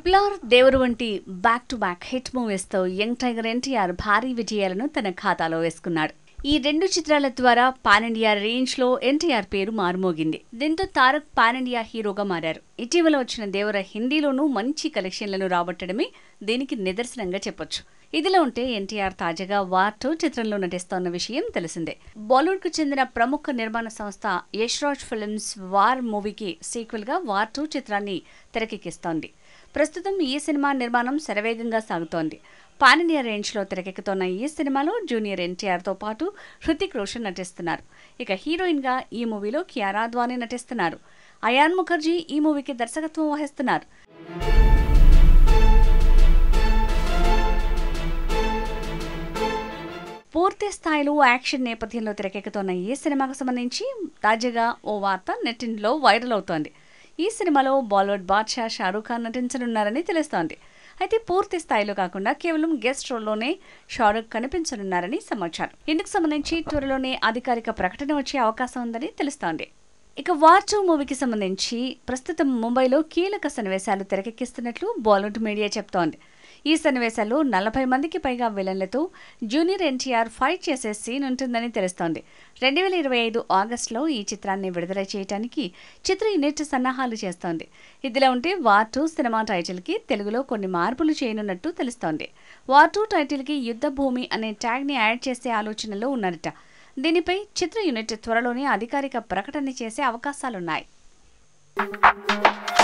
triple R Devara వంటి back to back hit మూవీస్తో young tiger NTR భారీ విజయాలను తన ఖాతాలో వేసుకున్నాడు ఈ రెండు చిత్రాల ద్వారా పాన్ ఇండియా రేంజ్ లో ఎన్టీఆర్ పేరు మారుమోగింది దీంతో తారక్ పాన్ ఇండియా హీరోగా మారారు ఇటీవల వచ్చిన దేవర హిందీలోనూ మంచి కలెక్షన్లను రాబట్టడమే దీనికి నిదర్శనంగా చెప్పొచ్చు ఇదిలా ఉంటే ఎన్టీఆర్ తాజాగా వార్ టూ చిత్రంలో నటిస్తోన్న విషయం తెలిసిందే బాలీవుడ్ కు చెందిన ప్రముఖ నిర్మాణ సంస్థ యశ్రాజ్ ఫిల్మ్స్ వార్ మూవీకి సీక్వెల్ గా వార్ టూ చిత్రాన్ని తెరకెక్కిస్తోంది ప్రస్తుతం ఈ సినిమా నిర్మాణం శరవేగంగా సాగుతోంది పాన్ ఇండియా రేంజ్లో తెరకెక్కుతోన్న ఈ సినిమాలో జూనియర్ ఎన్టీఆర్తో పాటు హృతిక్ రోషన్ నటిస్తున్నారు ఇక హీరోయిన్గా ఈ మూవీలో కియారా అద్వానీ నటిస్తున్నారు అయాన్ ముఖర్జీ ఈ మూవీకి దర్శకత్వం వహిస్తున్నారు పూర్తి స్థాయిలో యాక్షన్ నేపథ్యంలో తెరకెక్కుతోన్న ఈ సినిమాకు సంబంధించి తాజాగా ఓ వార్త నెట్టింట్లో వైరల్ అవుతోంది ఈ సినిమాలో బాలీవుడ్ బాద్షా షారూఖ్ ఖాన్ నటించనున్నారని తెలుస్తోంది అయితే పూర్తి స్థాయిలో కాకుండా కేవలం గెస్ట్ రోల్లోనే షారూఖ్ కనిపించనున్నారని సమాచారం ఇందుకు సంబంధించి త్వరలోనే అధికారిక ప్రకటన వచ్చే అవకాశం ఉందని తెలుస్తోంది ఇక వార్ టూ మూవీకి సంబంధించి ప్రస్తుతం ముంబైలో కీలక సన్నివేశాలు తెరకెక్కిస్తున్నట్లు బాలీవుడ్ మీడియా చెప్తోంది ఈ సన్నివేశాల్లో నలభై మందికి పైగా విలన్లతో జూనియర్ ఎన్టీఆర్ ఫైట్ చేసే సీన్ ఉంటుందని తెలుస్తోంది రెండు వేల ఇరవై ఐదు ఆగస్టులో ఈ చిత్రాన్ని విడుదల చేయడానికి చిత్ర యూనిట్ సన్నాహాలు చేస్తోంది ఇదిలా ఉంటే వార్ టూ సినిమా టైటిల్కి తెలుగులో కొన్ని మార్పులు చేయనున్నట్టు తెలుస్తోంది వార్ టూ టైటిల్కి యుద్ధ భూమి అనే ట్యాగ్ని యాడ్ చేసే ఆలోచనలో ఉన్నారట దీనిపై చిత్ర యూనిట్ త్వరలోనే అధికారిక ప్రకటన చేసే అవకాశాలున్నాయి